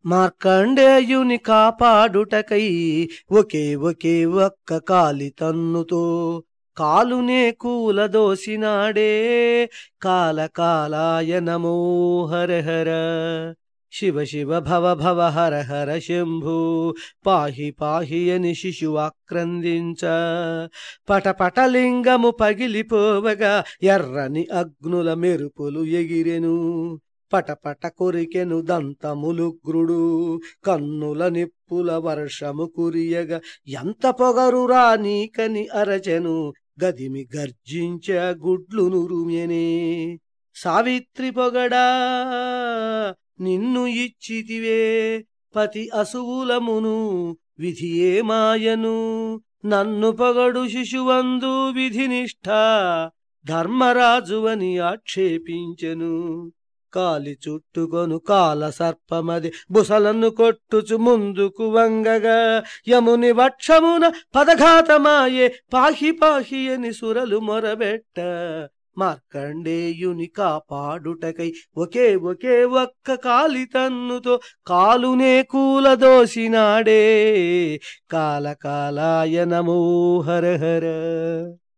మార్కండేయుని కాపాడుటకై ఒకే ఒకే ఒక్క కాలి తన్నుతో కాలునే కూలదోసినాడే కాలకాలాయ నమో హర హర శివ శివ భవ భవ హర హర శంభు పాహి పాహి అని శిశువాక్రందించ పటపటలింగము పగిలిపోవగా ఎర్రని అగ్నుల మెరుపులు ఎగిరెను పటపట కొరికెను దంతములుగ్రుడు కన్నుల నిప్పుల వర్షము కురియగా ఎంత పొగరురా నీకని అరచెను గదిమి గర్జించ గుడ్లు నురుమెనే సావిత్రి పొగడా నిన్ను ఇచ్చితివే పతి అసువులమును విధియే మాయను నన్ను పొగడు శిశువందు విధినిష్ట ధర్మరాజువని ఆక్షేపించెను కాలి చుట్టుకొను కాల సర్పమది బుసలను కొట్టుచు ముందుకు వంగగా యముని వక్షమున పదఘాతమాయే పాహి పాహి అని సురలు మొరబెట్ట మార్కండేయుని కాపాడుటకై ఒకే ఒకే ఒక్క కాలి తన్నుతో కాలునే కూలదోసినాడే కాలకాలాయ నమో హర హర